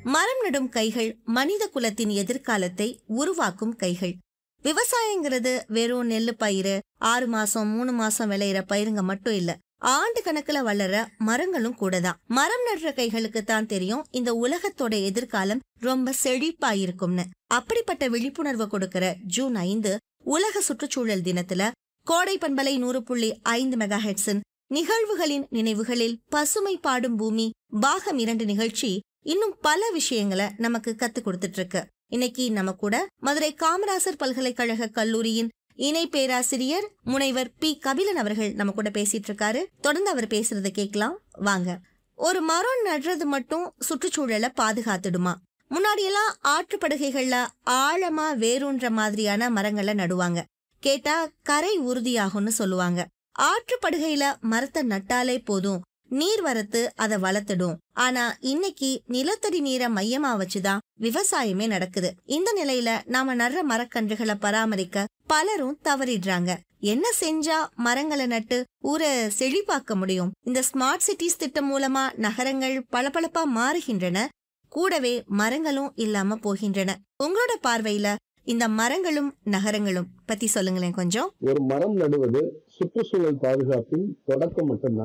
மரம் நடும் கைகள் மனித குலத்தின் எதிர்காலத்தை உருவாக்கும் கைகள் விவசாயங்கிறது வெறும் நெல்லு பயிறு ஆறு மாசம் மூணு மாசம் விளையிற பயிருங்க மட்டும் இல்ல ஆண்டு கணக்குல வளர மரங்களும் கூட தான் மரம் நடுற கைகளுக்கு தான் தெரியும் இந்த உலகத்தோட எதிர்காலம் ரொம்ப செழிப்பா இருக்கும்னு அப்படிப்பட்ட விழிப்புணர்வு கொடுக்கிற ஜூன் ஐந்து உலக சுற்றுச்சூழல் தினத்துல கோடை பண்பலை நூறு புள்ளி ஐந்து மெகா ஹெட்ஸின் நிகழ்வுகளின் நினைவுகளில் பசுமை பாடும் பூமி பாகம் இரண்டு நிகழ்ச்சி இன்னும் பல விஷயங்களை நமக்கு கத்து கொடுத்துட்டு இருக்கு இன்னைக்கு நம்ம கூட மதுரை காமராசர் பல்கலைக்கழக கல்லூரியின் இணை பேராசிரியர் முனைவர் பி கபிலன் அவர்கள் நம்ம கூட பேசிட்டு இருக்காரு தொடர்ந்து அவர் பேசுறத கேட்கலாம் வாங்க ஒரு மரம் நடுறது மட்டும் சுற்றுச்சூழலை பாதுகாத்துடுமா முன்னாடி எல்லாம் ஆற்றுப்படுகைகள்ல ஆழமா வேரூன்ற மாதிரியான மரங்களை நடுவாங்க கேட்டா கரை உறுதியாகும்னு சொல்லுவாங்க ஆற்றுப்படுகையில மரத்தை நட்டாலே போதும் நீர் வரத்து அதை வளர்த்துடும் ஆனா இன்னைக்கு நிலத்தடி நீரை மையமா வச்சுதான் விவசாயமே நடக்குது இந்த நிலையில நாம நடுற மரக்கன்றுகளை பராமரிக்க பலரும் தவறிடுறாங்க என்ன செஞ்சா மரங்களை நட்டு ஊரை செழிப்பாக்க முடியும் இந்த ஸ்மார்ட் சிட்டிஸ் திட்டம் மூலமா நகரங்கள் பளபளப்பா மாறுகின்றன கூடவே மரங்களும் இல்லாம போகின்றன உங்களோட பார்வையில இந்த மரங்களும் நகரங்களும் பத்தி சொல்லுங்களேன் கொஞ்சம் ஒரு மரம் நடுவது சுற்றுச்சூழல் பாதுகாப்பின் தொடக்கம் மட்டும்தான்